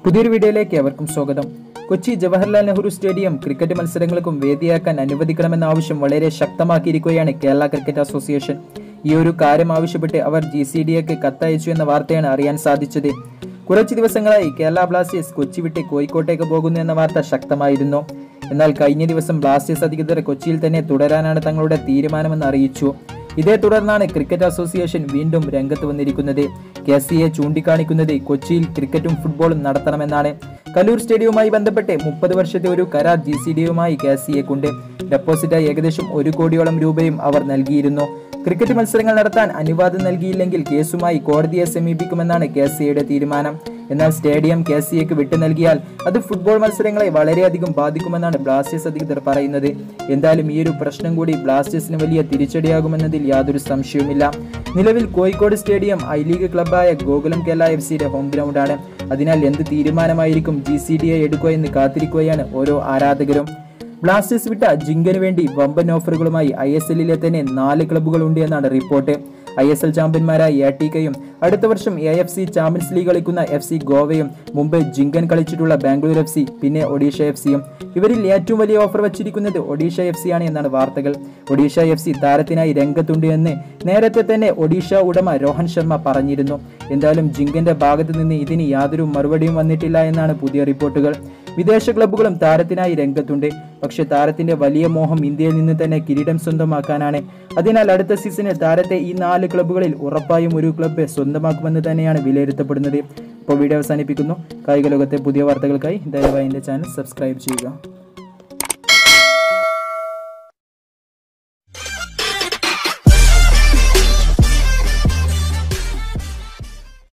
പുതിയൊരു വീഡിയോയിലേക്ക് ഏവർക്കും സ്വാഗതം കൊച്ചി ജവഹർലാൽ നെഹ്റു സ്റ്റേഡിയം ക്രിക്കറ്റ് മത്സരങ്ങൾക്കും വേദിയാക്കാൻ അനുവദിക്കണമെന്ന ആവശ്യം വളരെ ശക്തമാക്കിയിരിക്കുകയാണ് കേരള ക്രിക്കറ്റ് അസോസിയേഷൻ ഈ ഒരു കാര്യം ആവശ്യപ്പെട്ട് അവർ ജി സി ഡി എക്ക് കത്തയച്ചു എന്ന വാർത്തയാണ് അറിയാൻ സാധിച്ചത് കുറച്ചു ദിവസങ്ങളായി കേരള ബ്ലാസ്റ്റേഴ്സ് കൊച്ചി വിട്ട് കോഴിക്കോട്ടേക്ക് പോകുന്നു എന്ന വാർത്ത ശക്തമായിരുന്നു എന്നാൽ കഴിഞ്ഞ ദിവസം ബ്ലാസ്റ്റേഴ്സ് അധികൃതർ കൊച്ചിയിൽ തന്നെ തുടരാനാണ് തങ്ങളുടെ തീരുമാനമെന്ന് അറിയിച്ചു ഇതേ തുടർന്നാണ് ക്രിക്കറ്റ് അസോസിയേഷൻ വീണ്ടും രംഗത്ത് വന്നിരിക്കുന്നത് കെ സി എ ചൂണ്ടിക്കാണിക്കുന്നത് കൊച്ചിയിൽ ക്രിക്കറ്റും ഫുട്ബോളും നടത്തണമെന്നാണ് കലൂർ സ്റ്റേഡിയവുമായി ബന്ധപ്പെട്ട് മുപ്പത് വർഷത്തെ ഒരു കരാർ ജി സി ഡിയുമായി കെ സി എക്കുണ്ട് ഡെപ്പോസിറ്റായി ഏകദേശം ഒരു കോടിയോളം രൂപയും അവർ നൽകിയിരുന്നു ക്രിക്കറ്റ് മത്സരങ്ങൾ നടത്താൻ അനുവാദം നൽകിയില്ലെങ്കിൽ കേസുമായി കോടതിയെ സമീപിക്കുമെന്നാണ് കെ സി എയുടെ തീരുമാനം എന്നാൽ സ്റ്റേഡിയം കെ സി എക്ക് വിട്ടു നൽകിയാൽ അത് ഫുട്ബോൾ മത്സരങ്ങളെ വളരെയധികം ബാധിക്കുമെന്നാണ് ബ്ലാസ്റ്റേഴ്സ് അധികൃതർ പറയുന്നത് എന്തായാലും ഈ ഒരു പ്രശ്നം കൂടി ബ്ലാസ്റ്റേഴ്സിന് വലിയ തിരിച്ചടിയാകുമെന്നതിൽ യാതൊരു സംശയവുമില്ല നിലവിൽ കോഴിക്കോട് സ്റ്റേഡിയം ഐ ലീഗ് ക്ലബായ ഗോകുലം കേരള എഫ് സിയുടെ ഹോം ഗ്രൗണ്ടാണ് അതിനാൽ എന്ത് തീരുമാനമായിരിക്കും ജി സി ഡി എ എടുക്കുക എന്ന് കാത്തിരിക്കുകയാണ് ഓരോ ആരാധകരും ബ്ലാസ്റ്റേഴ്സ് വിട്ട ജിങ്കന് വേണ്ടി വമ്പൻ ഓഫറുകളുമായി ഐ എസ് എല്ലിലെ തന്നെ നാല് ക്ലബ്ബുകളുണ്ട് എന്നാണ് റിപ്പോർട്ട് ഐ എസ് എൽ ചാമ്പ്യന്മാരായ എ ടി കെയും അടുത്ത വർഷം A F C champions league കളിക്കുന്ന എഫ് സി ഗോവയും മുമ്പ് ജിങ്കൻ കളിച്ചിട്ടുള്ള ബാംഗ്ലൂർ എഫ് സി പിന്നെ ഒഡീഷ എഫ് സിയും ഇവരിൽ ഏറ്റവും വലിയ ഓഫർ വച്ചിരിക്കുന്നത് ഒഡീഷ എഫ് സി ആണ് എന്നാണ് വാർത്തകൾ ഒഡീഷ എഫ് സി താരത്തിനായി രംഗത്തുണ്ട് എന്ന് നേരത്തെ തന്നെ ഒഡീഷ ഉടമ രോഹൻ ശർമ്മ പറഞ്ഞിരുന്നു എന്തായാലും ജിങ്കന്റെ ഭാഗത്ത് നിന്ന് ഇതിന് യാതൊരു മറുപടിയും വന്നിട്ടില്ല എന്നാണ് പുതിയ റിപ്പോർട്ടുകൾ വിദേശ ക്ലബ്ബുകളും താരത്തിനായി രംഗത്തുണ്ട് പക്ഷെ താരത്തിന്റെ വലിയ മോഹം ഇന്ത്യയിൽ നിന്ന് തന്നെ കിരീടം സ്വന്തമാക്കാനാണ് അതിനാൽ അടുത്ത സീസണിൽ താരത്തെ ഈ നാല് ക്ലബ്ബുകളിൽ ഉറപ്പായും ഒരു ക്ലബ്ബ് സ്വന്തമാക്കുമെന്ന് തന്നെയാണ് വിലയിരുത്തപ്പെടുന്നത് ഇപ്പോൾ വീഡിയോ അവസാനിപ്പിക്കുന്നു കായിക ലോകത്തെ പുതിയ വാർത്തകൾക്കായി ദയവായി എൻ്റെ ചാനൽ സബ്സ്ക്രൈബ് ചെയ്യുക